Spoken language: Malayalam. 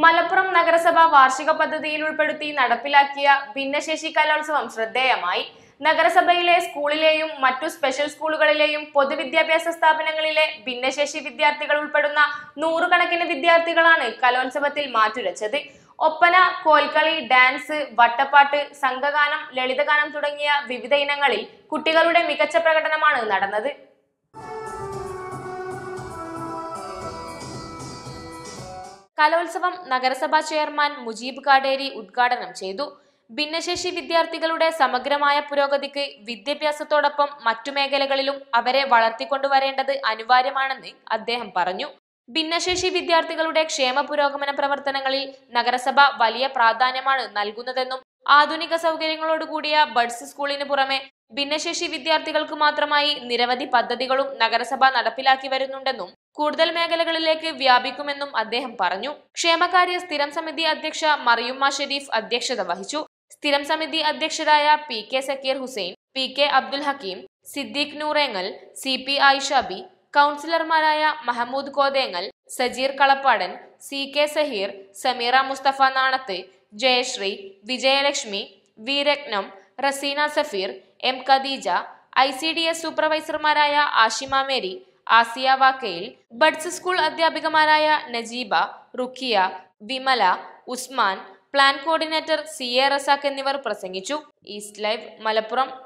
മലപ്പുറം നഗരസഭ വാർഷിക പദ്ധതിയിൽ ഉൾപ്പെടുത്തി നടപ്പിലാക്കിയ ഭിന്നശേഷി കലോത്സവം ശ്രദ്ധേയമായി നഗരസഭയിലെ സ്കൂളിലെയും മറ്റു സ്പെഷ്യൽ സ്കൂളുകളിലെയും പൊതുവിദ്യാഭ്യാസ സ്ഥാപനങ്ങളിലെ ഭിന്നശേഷി വിദ്യാർത്ഥികൾ ഉൾപ്പെടുന്ന നൂറുകണക്കിന് വിദ്യാർത്ഥികളാണ് കലോത്സവത്തിൽ മാറ്റുരച്ചത് ഒപ്പന കോൽക്കളി ഡാൻസ് വട്ടപ്പാട്ട് സംഘഗാനം ലളിതഗാനം തുടങ്ങിയ വിവിധ ഇനങ്ങളിൽ കുട്ടികളുടെ മികച്ച പ്രകടനമാണ് നടന്നത് കലോത്സവം നഗരസഭാ ചെയർമാൻ മുജീബ് കാടേരി ഉദ്ഘാടനം ചെയ്തു ഭിന്നശേഷി വിദ്യാർത്ഥികളുടെ സമഗ്രമായ പുരോഗതിക്ക് വിദ്യാഭ്യാസത്തോടൊപ്പം മറ്റു മേഖലകളിലും അവരെ വളർത്തിക്കൊണ്ടുവരേണ്ടത് അനിവാര്യമാണെന്ന് അദ്ദേഹം പറഞ്ഞു ഭിന്നശേഷി വിദ്യാർത്ഥികളുടെ ക്ഷേമ പുരോഗമന പ്രവർത്തനങ്ങളിൽ നഗരസഭ വലിയ പ്രാധാന്യമാണ് നൽകുന്നതെന്നും ആധുനിക സൗകര്യങ്ങളോടുകൂടിയ ബഡ്സ് സ്കൂളിന് പുറമെ ഭിന്നശേഷി വിദ്യാർത്ഥികൾക്ക് മാത്രമായി നിരവധി പദ്ധതികളും നഗരസഭ നടപ്പിലാക്കി വരുന്നുണ്ടെന്നും കൂടുതൽ മേഖലകളിലേക്ക് വ്യാപിക്കുമെന്നും അദ്ദേഹം പറഞ്ഞു ക്ഷേമകാര്യ സ്ഥിരം സമിതി അധ്യക്ഷ മറിയുമ്മ ഷെരീഫ് അധ്യക്ഷത വഹിച്ചു സ്ഥിരം സമിതി അധ്യക്ഷരായ P K Sakkeer Hussain P K Abdul Hakeem Siddique Noorengal C P Ayishabi കൗൺസിലർമാരായ Mahmood Kothengal Sajeer Kalappadan C K Saheer Sameera Mustafa Nanath Jayashree Vijayalakshmi V Ratnam Raseena Safeer M Khadeeja I C D S സൂപ്പർവൈസർമാരായ Ashima Mary Asiya Vakkayil buds school അധ്യാപികമാരായ Najeeba Rukkiya Vimala Usman plan coordinator C A Razak എന്നിവർ പ്രസംഗിച്ചു ഈസ്റ്റ് ലൈവ് മലപ്പുറം